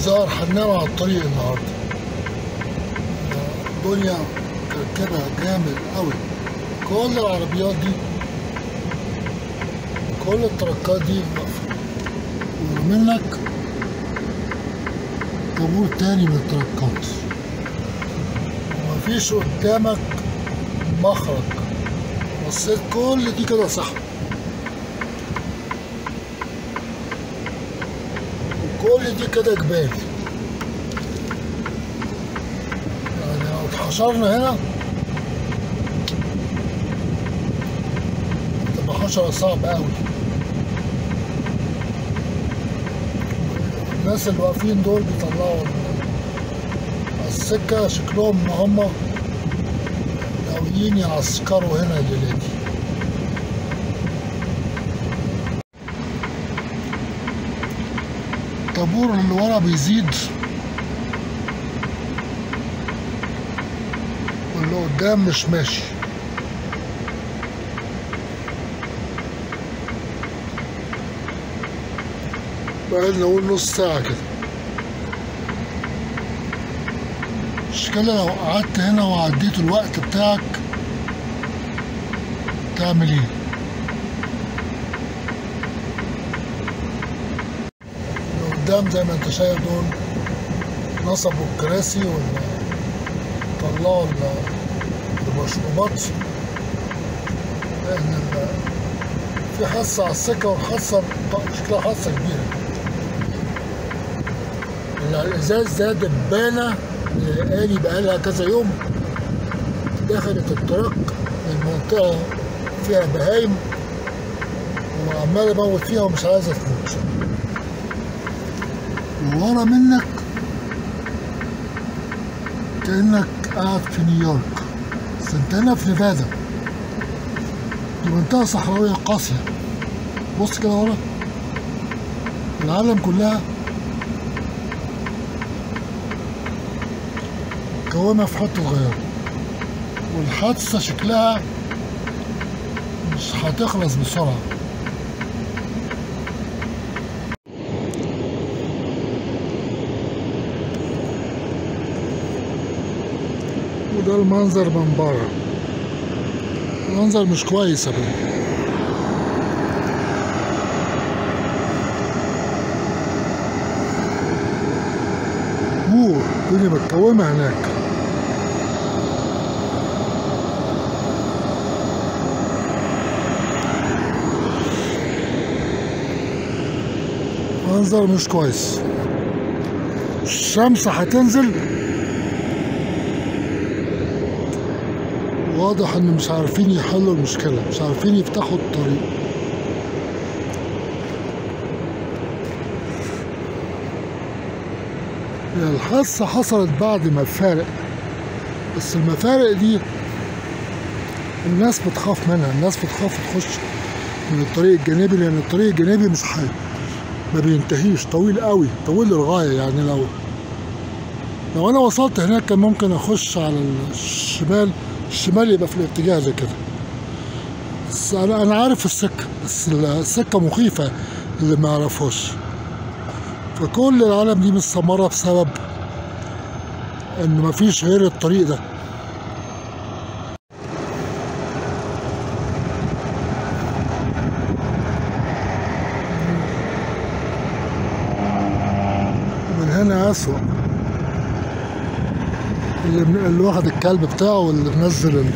ظهر هننام على الطريق النهارده الدنيا كركبها جامد قوي كل العربيات دي كل التركات دي واقفة ومنك طابور تاني من التركات ومفيش قدامك مخرج بصيت كل دي كده صح وكل دي كده جبال يعني لو اتحشرنا هنا تبقى حشرة صعبة أوي الناس اللي واقفين دول بيطلعوا على السكة شكلهم إن هما ناويين يعسكروا هنا الليلة دي الطابور اللي ورا بيزيد واللي قدام مش ماشي بقى نقول نص ساعة كده المشكلة لو قعدت هنا وعديت الوقت بتاعك تعمل ايه؟ اللي قدام زي ما انت شايف دول نصبوا الكراسي ولا طلعوا ال- المشروبات لأن ال- في حاسة على السكة والحاسة شكلها حاسة كبيرة الإزاز ده دبانة لقاني بقالها كذا يوم دخلت الطرق المنطقة فيها بهايم وعمال اموت فيها ومش عايزة تموت وورا منك كأنك قاعد في نيويورك بس انت هنا في نيفادا دي منطقة صحراوية قاسية بص كده ورا العالم كلها كومة في حتة صغيرة والحادثة شكلها مش هتخلص بسرعة وده المنظر من بره المنظر مش كويس ابدا اوه الدنيا متكومة هناك منظر مش كويس الشمس هتنزل واضح ان مش عارفين يحلوا المشكلة مش عارفين يفتحوا الطريق هي الحادثة حصلت بعد مفارق بس المفارق دي الناس بتخاف منها الناس بتخاف تخش من الطريق الجانبي لان الطريق الجانبي مش حي ما بينتهيش طويل قوي طويل للغاية يعني لو لو انا وصلت هناك كان ممكن اخش على الشمال الشمال يبقى في الاتجاه ده كده بس انا انا عارف السكة بس السكة مخيفة اللي ما يعرفوش فكل العالم دي متسمرة بسبب ان مفيش غير الطريق ده من هنا أسوأ اللي, اللي واخد الكلب بتاعه واللي منزل ال...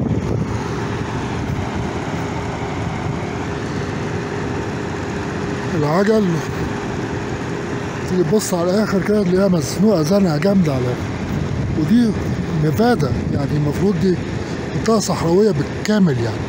العجل تيجي تبص على الاخر كده تلاقيها مزنوقه زنقه جامده على الآخر. ودي نيفادا يعني المفروض دي منطقه صحراويه بالكامل يعني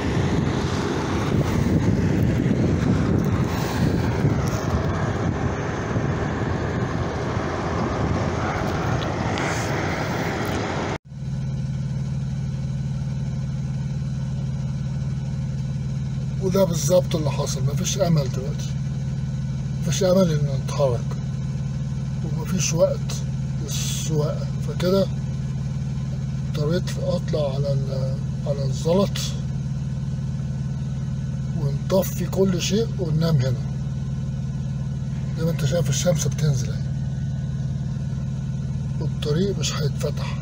وده بالظبط اللي حصل مفيش امل دلوقتي مفيش امل ان نتحرك ومفيش وقت للسواقه فكده اضطريت اطلع على ال- على الزلط ونطفي كل شيء وننام هنا زي ما انت شايف الشمس بتنزل اهي الطريق مش هيتفتح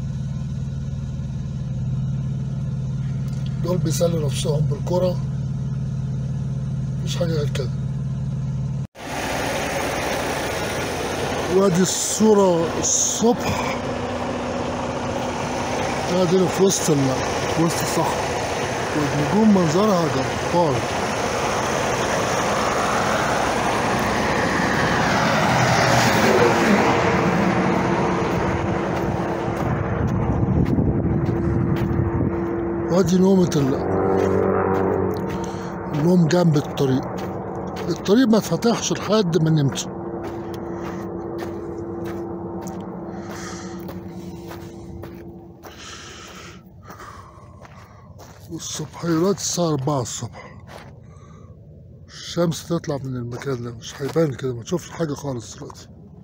دول بيسلوا نفسهم بالكرة مش حاجة غير كده وادي الصورة الصبح قاعدين في وسط ال... في وسط الصحراء والنجوم منظرها جبار وادي نومة ال... النوم جنب الطريق الطريق ما اتفتحش لحد ما نمت والصبح دلوقتي الساعة أربعة الصبح الشمس تطلع من المكان ده مش هيبان كده ما تشوفش حاجة خالص دلوقتي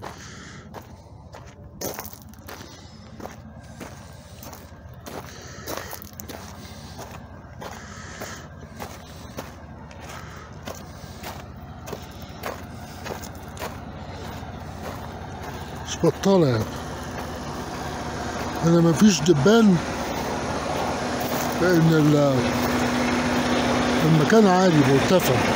مش بطالة يعني هنا مفيش دبان لأن ال- المكان عالي مرتفع